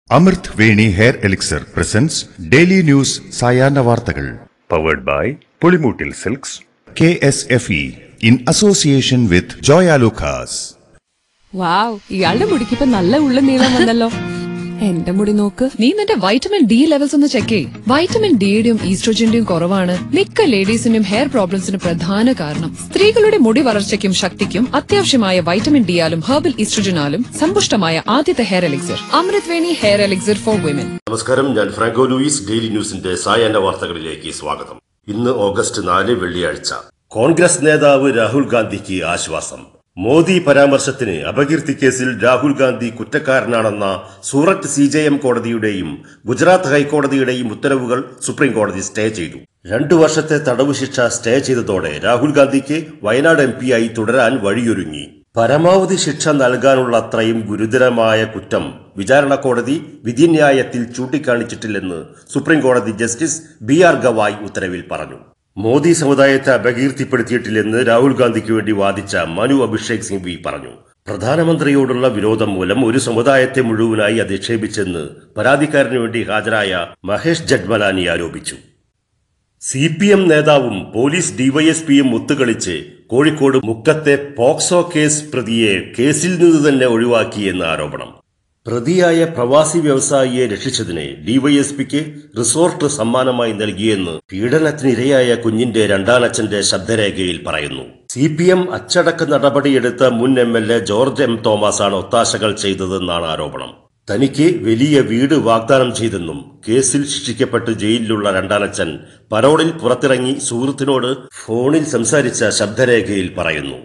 അമൃത് Veni hair elixir presents daily news സായാഹ്ന വാർത്തകൾ powered by Pulimoottil silks K S F E in association with Joyalukkas wow ഇയാളുടെ മുടിക്കിപ്പോ നല്ല ഉള്ള നീളം വന്നല്ലോ എന്റെ മുടി നോക്ക് നീ നിന്റെ വൈറ്റമിൻ ഡി ലെവൽസ് ഒന്ന് ചെക്ക് ചെയ് വൈറ്റമിൻ ഡിയുടെയും ഈസ്ട്രോജന്റെയും കുറവാണ് മിക്ക ലേഡീസിന്റെയും ഹെയർ പ്രോബ്ലംസിന് പ്രധാന കാരണം സ്ത്രീകളുടെ മുടി വളർച്ചയ്ക്കും ശക്തിക്കും അത്യാവശ്യമായ വൈറ്റമിൻ ഡിയാലും ഹെർബൽ ഈസ്ട്രോജനാലും സമ്പുഷ്ടമായ ആദ്യത്തെ hair elixir Amrit Veni hair elixir for women നമസ്കാരം ഞാൻ ഫ്രാങ്കോ ലൂയിസ് ഡെയിലി ന്യൂസിന്റെ സായാഹ്ന വാർത്തകളിലേക്ക് സ്വാഗതം ഇന്ന് ഓഗസ്റ്റ് നാല് വെള്ളിയാഴ്ച കോൺഗ്രസ് നേതാവ് രാഹുൽ ഗാന്ധിക്ക് ആശ്വാസം മോദി പരാമർശത്തിന് അപകീർത്തി കേസിൽ രാഹുൽ ഗാന്ധി കുറ്റക്കാരനാണെന്ന സൂററ്റ് സി ജെ എം കോടതിയുടെയും ഗുജറാത്ത് ഹൈക്കോടതിയുടെയും ഉത്തരവുകൾ സുപ്രീം കോടതി സ്റ്റേ ചെയ്തു രണ്ടു വർഷത്തെ തടവ് ശിക്ഷ സ്റ്റേ ചെയ്തതോടെ രാഹുൽ ഗാന്ധിക്ക് വയനാട് എം പിയായി തുടരാൻ വഴിയൊരുങ്ങി പരമാവധി ശിക്ഷ നൽകാനുള്ള അത്രയും ഗുരുതരമായ കുറ്റം വിചാരണ കോടതി വിധിന്യായത്തിൽ ചൂണ്ടിക്കാണിച്ചിട്ടില്ലെന്ന് സുപ്രീം കോടതി ജസ്റ്റിസ് ബി ആർ ഗവായ് ഉത്തരവിൽ പറഞ്ഞു മോദി സമുദായത്തെ അപകീർത്തിപ്പെടുത്തിയിട്ടില്ലെന്ന് രാഹുൽ ഗാന്ധിക്ക് വേണ്ടി വാദിച്ച മനു അഭിഷേക് സിംഗ്വി പറഞ്ഞു പ്രധാനമന്ത്രിയോടുള്ള വിരോധം മൂലം ഒരു സമുദായത്തെ മുഴുവനായി അധിക്ഷേപിച്ചെന്ന് പരാതിക്കാരന് വേണ്ടി ഹാജരായ മഹേഷ് ജഡ്മലാനി ആരോപിച്ചു സി പി എം നേതാവും പോലീസ് ഡിവൈഎസ്പിയും ഒത്തുകളിച്ച് കോഴിക്കോട് മുക്കത്തെ പോക്സോ കേസ് പ്രതിയെ കേസിൽ നിന്ന് തന്നെ ഒഴിവാക്കിയെന്ന് ആരോപണം പ്രതിയായ പ്രവാസി വ്യവസായിയെ രക്ഷിച്ചതിന് ഡിവൈഎസ്പിക്ക് റിസോർട്ട് സമ്മാനമായി നൽകിയെന്ന് പീഡനത്തിനിരയായ കുഞ്ഞിന്റെ രണ്ടാനച്ഛന്റെ ശബ്ദരേഖയിൽ പറയുന്നു സി പി എം അച്ചടക്ക നടപടിയെടുത്ത മുൻ M L A George M തോമസാണ് ഒത്താശകൾ ചെയ്തതെന്നാണ് ആരോപണം തനിക്ക് വലിയ വീട് വാഗ്ദാനം ചെയ്തെന്നും കേസിൽ ശിക്ഷിക്കപ്പെട്ട് ജയിലിലുള്ള രണ്ടാനച്ഛൻ പരോളിൽ പുറത്തിറങ്ങി സുഹൃത്തിനോട് ഫോണിൽ സംസാരിച്ച ശബ്ദരേഖയിൽ പറയുന്നു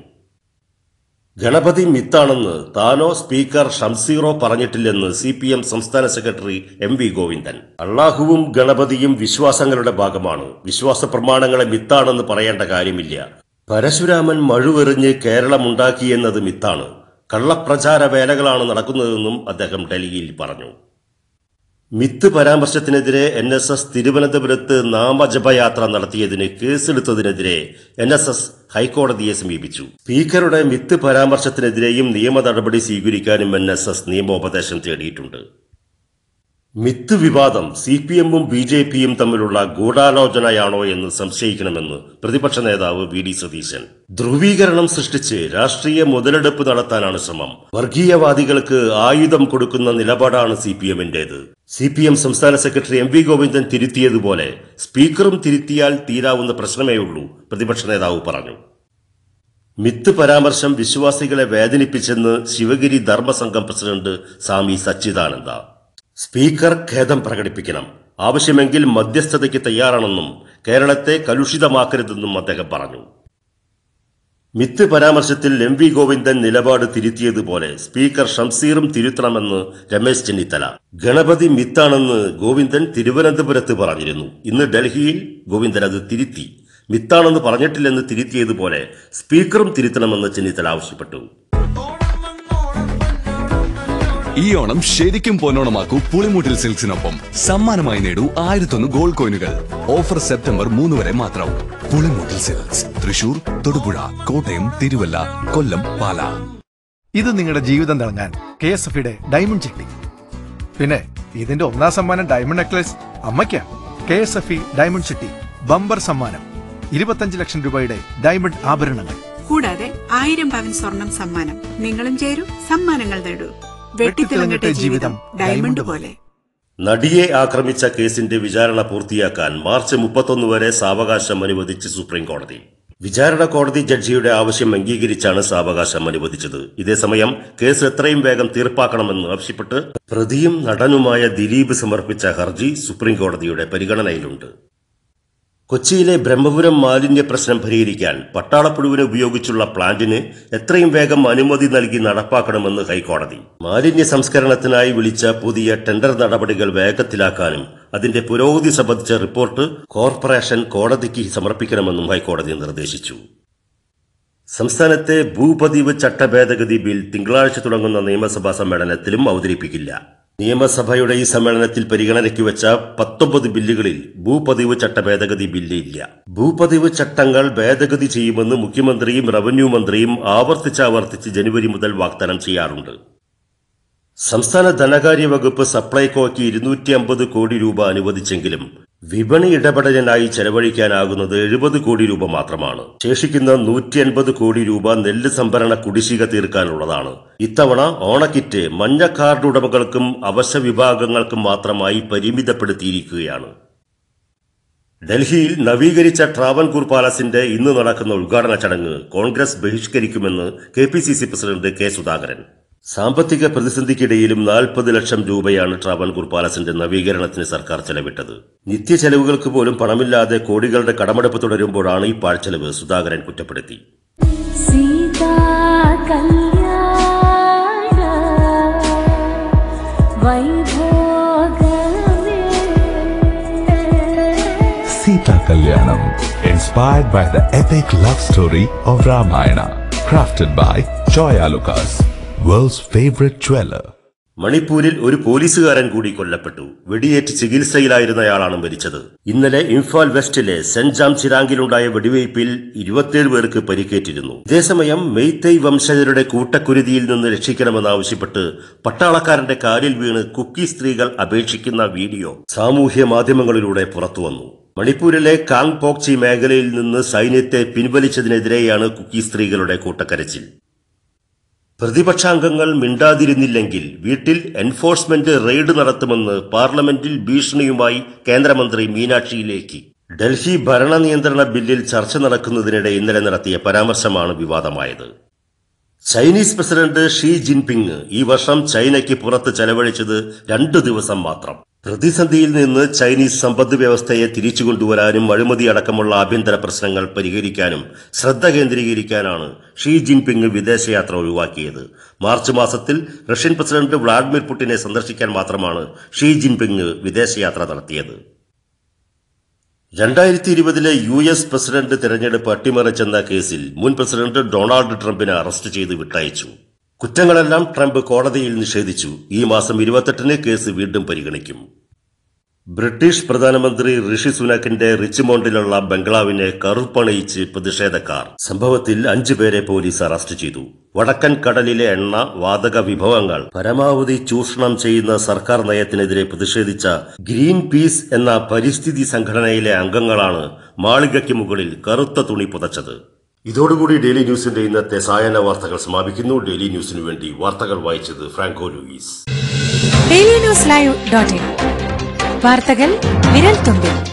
ഗണപതി മിത്താണെന്ന് താനോ സ്പീക്കർ ഷംസീറോ പറഞ്ഞിട്ടില്ലെന്ന് സി പി എം സംസ്ഥാന സെക്രട്ടറി എം വി ഗോവിന്ദൻ അള്ളാഹുവും ഗണപതിയും വിശ്വാസങ്ങളുടെ ഭാഗമാണ് വിശ്വാസ പ്രമാണങ്ങളെ മിത്താണെന്ന് പറയേണ്ട കാര്യമില്ല പരശുരാമൻ മഴുവെറിഞ്ഞ് കേരളമുണ്ടാക്കിയെന്നത് മിത്താണ് കള്ളപ്രചാര വേലകളാണ് നടക്കുന്നതെന്നും അദ്ദേഹം ഡൽഹിയിൽ പറഞ്ഞു മിത്ത് പരാമർശത്തിനെതിരെ എൻ എസ് എസ് തിരുവനന്തപുരത്ത് നാമജപയാത്ര നടത്തിയതിന് കേസെടുത്തതിനെതിരെ എൻ എസ് എസ് ഹൈക്കോടതിയെ സമീപിച്ചു സ്പീക്കറുടെ മിത്ത് പരാമർശത്തിനെതിരെയും നിയമ നടപടി സ്വീകരിക്കാനും എൻ എസ് എസ് നിയമോപദേശം തേടിയിട്ടുണ്ട് മിത്ത് വിവാദം സി പി എമ്മും ബി ജെ പിയും തമ്മിലുള്ള ഗൂഢാലോചനയാണോ എന്ന് സംശയിക്കണമെന്ന് പ്രതിപക്ഷ നേതാവ് വി ഡി സതീശൻ ധ്രുവീകരണം സൃഷ്ടിച്ച് രാഷ്ട്രീയ മുതലെടുപ്പ് നടത്താനാണ് ശ്രമം വർഗീയവാദികൾക്ക് ആയുധം കൊടുക്കുന്ന നിലപാടാണ് സി പി എമ്മിന്റേത് സി പി എം സംസ്ഥാന സെക്രട്ടറി എം വി ഗോവിന്ദൻ തിരുത്തിയതുപോലെ സ്പീക്കറും തിരുത്തിയാൽ തീരാവുന്ന പ്രശ്നമേ ഉള്ളൂ പ്രതിപക്ഷ നേതാവ് പറഞ്ഞു മിത്ത് പരാമർശം വിശ്വാസികളെ വേദനിപ്പിച്ചെന്ന് ശിവഗിരി ധർമ്മസംഘം പ്രസിഡന്റ് സ്വാമി സച്ചിദാനന്ദ സ്പീക്കർ ഖേദം പ്രകടിപ്പിക്കണം ആവശ്യമെങ്കിൽ മധ്യസ്ഥതയ്ക്ക് തയ്യാറാണെന്നും കേരളത്തെ കലുഷിതമാക്കരുതെന്നും അദ്ദേഹം പറഞ്ഞു മിത്ത് പരാമർശത്തിൽ എം വി ഗോവിന്ദൻ നിലപാട് തിരുത്തിയതുപോലെ സ്പീക്കർ ഷംസീറും തിരുത്തണമെന്ന് രമേശ് ചെന്നിത്തല ഗണപതി മിത്താണെന്ന് ഗോവിന്ദൻ തിരുവനന്തപുരത്ത് പറഞ്ഞിരുന്നു ഇന്ന് ഡൽഹിയിൽ ഗോവിന്ദൻ അത് തിരുത്തി മിത്താണെന്ന് പറഞ്ഞിട്ടില്ലെന്ന് തിരുത്തിയതുപോലെ സ്പീക്കറും തിരുത്തണമെന്ന് ചെന്നിത്തല ആവശ്യപ്പെട്ടു ഈ ഓണം ശരിക്കും പൊന്നോണമാക്കൂ പുളിമൂട്ടിൽ സിൽക്സിനൊപ്പം സമ്മാനമായി നേടൂ ആയിരത്തൊന്ന് ഗോൾഡ് കോയിനുകൾ ഓഫർ സെപ്റ്റംബർ മൂന്ന് വരെ മാത്രം പുളിമൂട്ടിൽ സിൽക്സ് തൃശൂർ തൊടുപുഴ കോട്ടയം തിരുവല്ല കൊല്ലം പാല ഇത് നിങ്ങളുടെ ജീവിതം തിളങ്ങാൻ കെ എസ് എഫ് യുടെ ഡയമണ്ട് ചിട്ടി പിന്നെ ഇതിന്റെ ഒന്നാം സമ്മാനം ഡയമണ്ട് നെക്ലസ് അമ്മയ്ക്കാ K S F E diamond chitty bumper സമ്മാനം ഇരുപത്തഞ്ച് ലക്ഷം രൂപയുടെ ഡയമണ്ട് ആഭരണങ്ങൾ കൂടാതെ ആയിരം പവൻ സ്വർണം സമ്മാനം നിങ്ങളും ചേരൂ സമ്മാനങ്ങൾ നേടൂ വെട്ടിത്തിളങ്ങട്ടെ ജീവിതം ഡയമണ്ട് പോലെ നടിയെ ആക്രമിച്ച കേസിന്റെ വിചാരണ പൂർത്തിയാക്കാൻ മാർച്ച് മുപ്പത്തൊന്ന് വരെ സാവകാശം അനുവദിച്ച് സുപ്രീം കോടതി വിചാരണ കോടതി ജഡ്ജിയുടെ ആവശ്യം അംഗീകരിച്ചാണ് സാവകാശം അനുവദിച്ചത് ഇതേസമയം കേസ് എത്രയും വേഗം തീർപ്പാക്കണമെന്ന് ആവശ്യപ്പെട്ട് പ്രതിയും നടനുമായ ദിലീപ് സമർപ്പിച്ച ഹർജി സുപ്രീം കോടതിയുടെ പരിഗണനയിലുണ്ട് കൊച്ചിയിലെ ബ്രഹ്മപുരം മാലിന്യ പ്രശ്നം പരിഹരിക്കാൻ പട്ടാളപ്പുഴുവിനെ ഉപയോഗിച്ചുള്ള പ്ലാന്റിന് എത്രയും വേഗം അനുമതി നൽകി നടപ്പാക്കണമെന്ന് ഹൈക്കോടതി മാലിന്യ സംസ്കരണത്തിനായി വിളിച്ച പുതിയ ടെൻഡർ നടപടികൾ വേഗത്തിലാക്കാനും അതിന്റെ പുരോഗതി സംബന്ധിച്ച റിപ്പോർട്ട് കോർപ്പറേഷൻ കോടതിക്ക് സമർപ്പിക്കണമെന്നും ഹൈക്കോടതി നിർദ്ദേശിച്ചു സംസ്ഥാനത്തെ ഭൂപതിവ് ചട്ട ഭേദഗതി ബിൽ തിങ്കളാഴ്ച തുടങ്ങുന്ന നിയമസഭാ സമ്മേളനത്തിലും അവതരിപ്പിക്കില്ല നിയമസഭയുടെ ഈ സമ്മേളനത്തിൽ പരിഗണനയ്ക്ക് വെച്ച പത്തൊമ്പത് ബില്ലുകളിൽ ഭൂപതിവ് ചട്ട ഭേദഗതി ബില്ല് ഇല്ല ഭൂപതിവ് ചട്ടങ്ങൾ ഭേദഗതി ചെയ്യുമെന്ന് മുഖ്യമന്ത്രിയും റവന്യൂ മന്ത്രിയും ആവർത്തിച്ചാവർത്തിച്ച് ജനുവരി മുതൽ വാഗ്ദാനം ചെയ്യാറുണ്ട് സംസ്ഥാന ധനകാര്യ വകുപ്പ് സപ്ലൈകോയ്ക്ക് ഇരുന്നൂറ്റി അമ്പത് കോടി രൂപ അനുവദിച്ചെങ്കിലും വിപണി ഇടപെടലിനായി ചെലവഴിക്കാനാകുന്നത് എഴുപത് കോടി രൂപ മാത്രമാണ് ശേഷിക്കുന്ന നൂറ്റി അൻപത് കോടി രൂപ നെല്ല് സംഭരണ കുടിശ്ശിക തീർക്കാനുള്ളതാണ് ഇത്തവണ ഓണക്കിറ്റ് മഞ്ഞ കാർഡ് ഉടമകൾക്കും അവശ്യ വിഭാഗങ്ങൾക്കും മാത്രമായി പരിമിതപ്പെടുത്തിയിരിക്കുകയാണ് ഡൽഹിയിൽ നവീകരിച്ച ട്രാവൻകൂർ പാലസിന്റെ ഇന്ന് നടക്കുന്ന ഉദ്ഘാടന ചടങ്ങ് കോൺഗ്രസ് ബഹിഷ്കരിക്കുമെന്ന് K P C C president K Sudhakaran സാമ്പത്തിക പ്രതിസന്ധിക്കിടയിലും നാൽപ്പത് ലക്ഷം രൂപയാണ് ട്രാവൻകൂർ പാലസിന്റെ നവീകരണത്തിന് സർക്കാർ ചെലവിട്ടത് നിത്യചെലവുകൾക്ക് പോലും പണമില്ലാതെ കോടികളുടെ കടമെടുപ്പ് തുടരുമ്പോഴാണ് ഈ പാഴ്ചെലവ് സുധാകരൻ കുറ്റപ്പെടുത്തി സീതാ കല്യാണ വൈഭോഗമേ Sita Kalyanam, inspired by the epic love story of Ramayana, crafted by Joya Lucas, world's favorite jeweler. മണിപ്പൂരിൽ ഒരു പോലീസുകാരൻ കൂടി കൊല്ലപ്പെട്ടു വെടിയേറ്റ് ചികിത്സയിലായിരുന്നയാളാണ് മരിച്ചത് ഇന്നലെ ഇംഫാൽ വെസ്റ്റിലെ സെന്റ് ജാം ചിരാങ്കിലുണ്ടായ വെടിവയ്പിൽ ഇരുപത്തിയേഴ് പേർക്ക് പരിക്കേറ്റിരുന്നു ഇതേസമയം മെയ്തൈ വംശജരുടെ കൂട്ടക്കുരുതിയിൽ നിന്ന് രക്ഷിക്കണമെന്നാവശ്യപ്പെട്ട് പട്ടാളക്കാരന്റെ കാലിൽ വീണ് കുക്കി സ്ത്രീകൾ അപേക്ഷിക്കുന്ന വീഡിയോ സാമൂഹ്യ മാധ്യമങ്ങളിലൂടെ പുറത്തുവന്നു മണിപ്പൂരിലെ കാങ് പോക്ചി മേഖലയിൽ നിന്ന് സൈന്യത്തെ പിൻവലിച്ചതിനെതിരെയാണ് കുക്കി സ്ത്രീകളുടെ കൂട്ടക്കരച്ചിൽ പ്രതിപക്ഷാംഗങ്ങൾ മിണ്ടാതിരുന്നില്ലെങ്കിൽ വീട്ടിൽ എൻഫോഴ്സ്മെന്റ് റെയ്ഡ് നടത്തുമെന്ന് പാർലമെന്റിൽ ഭീഷണിയുമായി കേന്ദ്രമന്ത്രി മീനാക്ഷി ലേഖി ഡൽഹി ഭരണ നിയന്ത്രണ ബില്ലിൽ ചർച്ച നടക്കുന്നതിനിടെ ഇന്നലെ നടത്തിയ പരാമർശമാണ് വിവാദമായത് ചൈനീസ് പ്രസിഡന്റ് ഷീ ജിൻപിങ് ഈ വർഷം ചൈനയ്ക്ക് പുറത്ത് ചെലവഴിച്ചത് രണ്ടു ദിവസം മാത്രം പ്രതിസന്ധിയിൽ നിന്ന് ചൈനീസ് സമ്പദ് വ്യവസ്ഥയെ തിരിച്ചുകൊണ്ടുവരാനും അഴിമതി അടക്കമുള്ള ആഭ്യന്തര പ്രശ്നങ്ങൾ പരിഹരിക്കാനും ശ്രദ്ധ കേന്ദ്രീകരിക്കാനാണ് ഷീ ജിൻപിങ് വിദേശയാത്ര ഒഴിവാക്കിയത് മാർച്ച് മാസത്തിൽ റഷ്യൻ പ്രസിഡന്റ് വ്ളാഡിമിർ പുടിനെ സന്ദർശിക്കാൻ മാത്രമാണ് ഷീ ജിൻപിങ് വിദേശയാത്ര നടത്തിയത് രണ്ടായിരത്തി ഇരുപതിലെ യു എസ് പ്രസിഡന്റ് തെരഞ്ഞെടുപ്പ് അട്ടിമറിച്ചെന്ന കേസിൽ മുൻ പ്രസിഡന്റ് ഡൊണാൾഡ് ട്രംപിനെ അറസ്റ്റ് ചെയ്ത് വിട്ടയച്ചു കുറ്റങ്ങളെല്ലാം ട്രംപ് കോടതിയിൽ നിഷേധിച്ചു ഈ മാസം ഇരുപത്തെട്ടിന് കേസ് വീണ്ടും പരിഗണിക്കും ബ്രിട്ടീഷ് പ്രധാനമന്ത്രി ഋഷി സുനക്കിന്റെ റിച്ച്മോണ്ടിലുള്ള ബംഗ്ലാവിനെ കറുപ്പണിയിച്ച് പ്രതിഷേധക്കാർ സംഭവത്തിൽ അഞ്ചു പേരെ പോലീസ് അറസ്റ്റ് ചെയ്തു വടക്കൻ കടലിലെ എണ്ണ വാതക വിഭവങ്ങൾ പരമാവധി ചൂഷണം ചെയ്യുന്ന സർക്കാർ നയത്തിനെതിരെ പ്രതിഷേധിച്ച ഗ്രീൻ പീസ് എന്ന പരിസ്ഥിതി സംഘടനയിലെ അംഗങ്ങളാണ് മാളികയ്ക്ക് മുകളിൽ കറുത്ത തുണി പുതച്ചത് ഇതോടുകൂടി ഡെയിലി ന്യൂസിന്റെ ഇന്നത്തെ സായാഹ്ന വാർത്തകൾ സമാപിക്കുന്നു ഡെയിലി ന്യൂസിനു വേണ്ടി വാർത്തകൾ വായിച്ചത് Franco Louis daily news live dot in വാർത്തകൾ വിരൽ തുമ്പിൽ